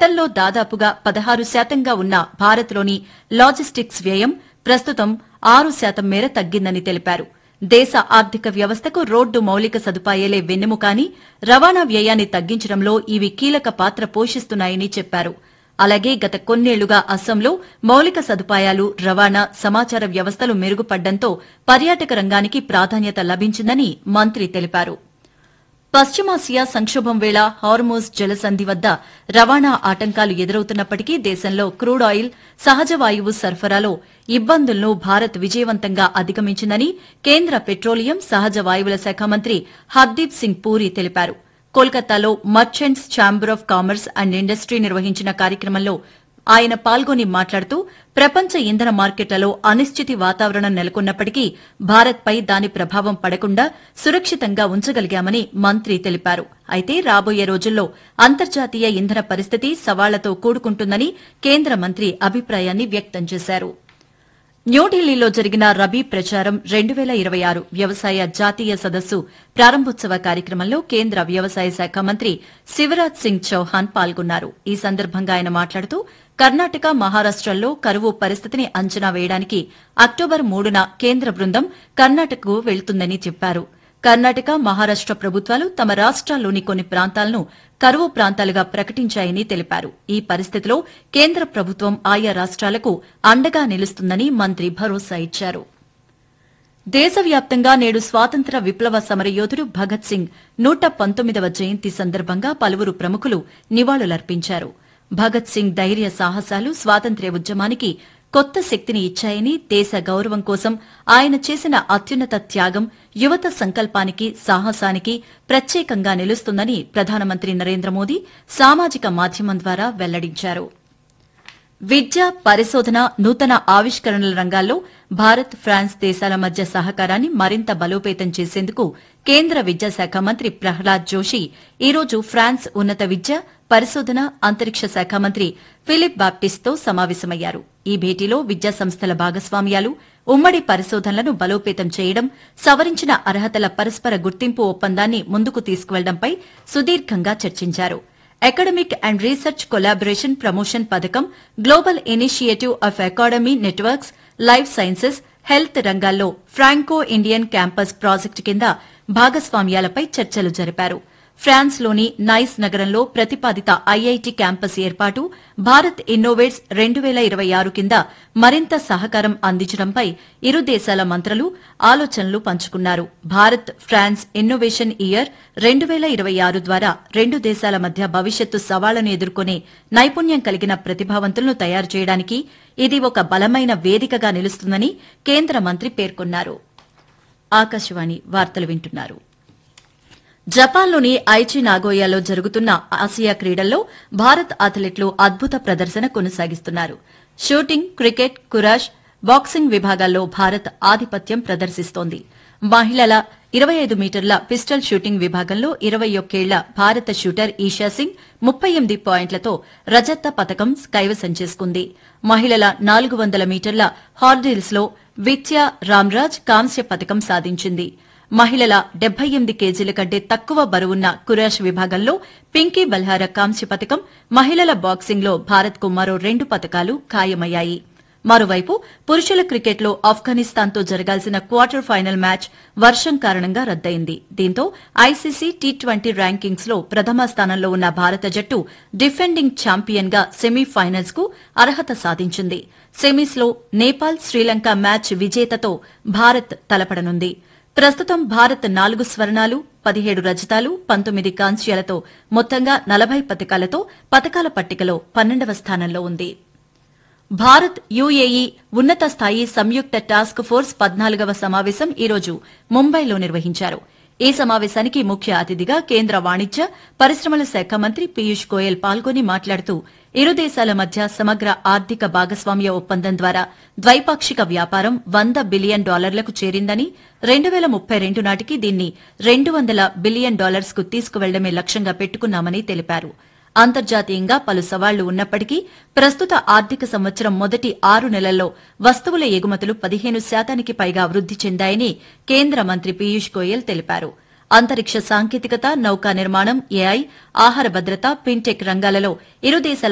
గతంలో దాదాపుగా పదహారు శాతంగా ఉన్న భారత్లోని లాజిస్టిక్స్ వ్యయం ప్రస్తుతం ఆరు శాతం మేర తగ్గిందని తెలిపారు దేశ ఆర్థిక వ్యవస్థకు రోడ్డు మౌలిక సదుపాయాలే వెన్నెముకాని రవాణా వ్యయాన్ని తగ్గించడంలో ఇవి కీలక పాత్ర పోషిస్తున్నాయని చెప్పారు అలాగే గత కొన్నేళ్లుగా అస్సాంలో మౌలిక సదుపాయాలు రవాణా సమాచార వ్యవస్థలు మెరుగుపడ్డంతో పర్యాటక రంగానికి ప్రాధాన్యత లభించిందని మంత్రి తెలిపారు పశ్చిమాసియా సంక్షోభం వేళ హార్మోజ్ జలసంధి వద్ద రవాణా ఆటంకాలు ఎదురవుతున్నప్పటికీ దేశంలో క్రూడ్ ఆయిల్ సహజ వాయువు సరఫరాలో ఇబ్బందులను భారత్ విజయవంతంగా అధిగమించిందని కేంద్ర పెట్రోలియం సహజ వాయువుల శాఖ మంత్రి హర్దీప్ సింగ్ పూరి తెలిపారు కోల్కతాలో merchants chamber of commerce and industry నిర్వహించిన కార్యక్రమంలో ఆయన పాల్గొని మాట్లాడుతూ ప్రపంచ ఇంధన మార్కెట్లలో అనిశ్చితి వాతావరణం నెలకొన్నప్పటికీ భారత్పై దాని ప్రభావం పడకుండా సురక్షితంగా ఉంచగలిగామని మంత్రి తెలిపారు అయితే రాబోయే రోజుల్లో అంతర్జాతీయ ఇంధన పరిస్థితి సవాళ్లతో కూడుకుంటుందని కేంద్ర మంత్రి అభిప్రాయాన్ని వ్యక్తం చేశారు న్యూఢిల్లీలో జరిగిన రబీ ప్రచారం రెండు వేల ఇరవై ఆరు వ్యవసాయ జాతీయ సదస్సు ప్రారంభోత్సవ కార్యక్రమంలో కేంద్ర వ్యవసాయ శాఖ మంత్రి శివరాజ్ సింగ్ చౌహాన్ పాల్గొన్నారు ఈ సందర్భంగా ఆయన మాట్లాడుతూ కర్ణాటక మహారాష్టల్లో కరువు పరిస్థితిని అంచనా వేయడానికి అక్టోబర్ మూడున కేంద్ర బృందం కర్ణాటకకు వెళ్తుందని చెప్పారు కర్ణాటక మహారాష్ట ప్రభుత్వాలు తమ రాష్ట్రాల్లోని కొన్ని ప్రాంతాలను కరువు ప్రాంతాలుగా ప్రకటించాయని తెలిపారు ఈ పరిస్థితిలో కేంద్ర ప్రభుత్వం ఆయా రాష్ట్రాలకు అండగా నిలుస్తుందని మంత్రి భరోసా ఇచ్చారు దేశవ్యాప్తంగా నేడు స్వాతంత్ర విప్లవ సమరయోధుడు భగత్ సింగ్ నూట పంతొమ్మిదవ జయంతి సందర్భంగా పలువురు ప్రముఖులు నివాళులర్పించారు భగత్ సింగ్ ధైర్య సాహసాలు స్వాతంత్ర్య ఉద్యమానికి కొత్త శక్తిని ఇచ్చాయని దేశ గౌరవం కోసం ఆయన చేసిన అత్యున్నత త్యాగం యువత సంకల్పానికి సాహసానికి ప్రత్యేకంగా నిలుస్తుందని ప్రధానమంత్రి నరేంద్ర మోదీ సామాజిక మాధ్యమం ద్వారా వెల్లడించారు విద్య పరిశోధన నూతన ఆవిష్కరణల రంగాల్లో భారత్ ఫ్రాన్స్ దేశాల మధ్య సహకారాన్ని మరింత బలోపేతం చేసేందుకు కేంద్ర విద్యాశాఖ మంత్రి ప్రహ్లాద్ జోషి ఈరోజు ఫ్రాన్స్ ఉన్నత విద్య పరిశోధన అంతరిక్ష శాఖ మంత్రి ఫిలిప్ బాప్టిస్ట్తో సమావేశమయ్యారు ఈ భేటీలో విద్యా సంస్థల భాగస్వామ్యాలు ఉమ్మడి పరిశోధనలను బలోపేతం చేయడం సవరించిన అర్హతల పరస్పర గుర్తింపు ఒప్పందాన్ని ముందుకు తీసుకువెళ్లడంపై సుదీర్ఘంగా చర్చించారు academic and research collaboration promotion పథకం global initiative of academy networks life sciences health రంగాల్లో ఫ్రాంకో ఇండియన్ క్యాంపస్ ప్రాజెక్టు కింద భాగస్వామ్యాలపై చర్చలు జరిపారు ఫ్రాన్స్లోని నైస్ నగరంలో ప్రతిపాదిత ఐఐటి క్యాంపస్ ఏర్పాటు భారత్ ఇన్నోవేట్స్ రెండు వేల ఇరవై ఆరు కింద మరింత సహకారం అందించడంపై ఇరు దేశాల మంత్రులు ఆలోచనలు పంచుకున్నారు భారత్ ఫ్రాన్స్ ఇన్నోవేషన్ ఇయర్ రెండు వేల ఇరవై ఆరు ద్వారా రెండు దేశాల మధ్య భవిష్యత్తు సవాళ్లను ఎదుర్కొనే నైపుణ్యం కలిగిన ప్రతిభావంతులను తయారు చేయడానికి ఇది ఒక బలమైన వేదికగా నిలుస్తుందని కేంద్ర మంత్రి పేర్కొన్నారు ఆకాశవాణి వార్తలు వింటున్నారు జపాన్లోని ఐచి నాగోయాలో జరుగుతున్న ఆసియా క్రీడల్లో భారత్ అథ్లెట్లు అద్భుత ప్రదర్శన కొనసాగిస్తున్నారు షూటింగ్ క్రికెట్ కురాష్ బాక్సింగ్ విభాగాల్లో భారత్ ఆధిపత్యం ప్రదర్శిస్తోంది మహిళల ఇరవై ఐదు మీటర్ల పిస్టల్ షూటింగ్ విభాగంలో ఇరవై ఒక్కేళ్ల భారత షూటర్ ఈషా సింగ్ ముప్పై ఎనిమిది పాయింట్లతో రజత పథకం కైవసం చేసుకుంది మహిళల నాలుగు వందల మీటర్ల హార్డిల్స్ లో విత్యా రామ్రాజ్ కాంస్య పథకం సాధించింది మహిళల డెబ్బై ఎనిమిది కేజీల కంటే తక్కువ బరువున్న కురాష్ విభాగంలో పింకీ బల్హార కాంస్య పథకం మహిళల బాక్సింగ్లో భారత్కు మరో రెండు పథకాలు ఖాయమయ్యాయి మరోవైపు పురుషుల క్రికెట్లో ఆఫ్ఘనిస్తాన్తో జరగాల్సిన క్వార్టర్ ఫైనల్ మ్యాచ్ వర్షం కారణంగా రద్దయింది దీంతో ఐసీసీ టీ ట్వంటీ ర్యాంకింగ్స్ లో ప్రథమ స్థానంలో ఉన్న భారత జట్టు డిఫెండింగ్ ఛాంపియన్ గా సెమీఫైనల్స్ కు అర్హత సాధించింది సెమీస్ లో నేపాల్ శ్రీలంక మ్యాచ్ విజేతతో భారత్ తలపడనుంది ప్రస్తుతం భారత్ నాలుగు స్వర్ణాలు పదిహేడు రజతాలు పంతొమ్మిది కాంస్యాలతో మొత్తంగా నలభై పథకాలతో పథకాల పట్టికలో పన్నెండవ స్థానంలో ఉంది భారత్ యుఏఈ ఉన్నత స్థాయి సంయుక్త టాస్క్ ఫోర్స్ పద్నాలుగవ సమావేశం ఈరోజు ముంబైలో నిర్వహించారు ఈ సమావేశానికి ముఖ్య అతిథిగా కేంద్ర వాణిజ్య పరిశ్రమల శాఖ మంత్రి పీయూష్ గోయల్ పాల్గొని మాట్లాడుతూ ఇరు దేశాల మధ్య సమగ్ర ఆర్థిక భాగస్వామ్య ఒప్పందం ద్వారా ద్వైపాక్షిక వ్యాపారం వంద బిలియన్ డాలర్లకు చేరిందని రెండు వేల ముప్పై రెండు నాటికి దీన్ని రెండు వందల బిలియన్ డాలర్స్ కు తీసుకువెళ్లడమే లక్ష్యంగా పెట్టుకున్నామని తెలిపారు అంతర్జాతీయంగా పలు సవాళ్లు ఉన్నప్పటికీ ప్రస్తుత ఆర్థిక సంవత్సరం మొదటి ఆరు నెలల్లో వస్తువుల ఎగుమతులు పదిహేను శాతానికి పైగా వృద్ది చెందాయని కేంద్ర మంత్రి పీయూష్ గోయల్ తెలిపారు అంతరిక్ష సాంకేతికత నౌకా నిర్మాణం ఏఐ ఆహార భద్రత ఫిన్టెక్ రంగాలలో ఇరు దేశాల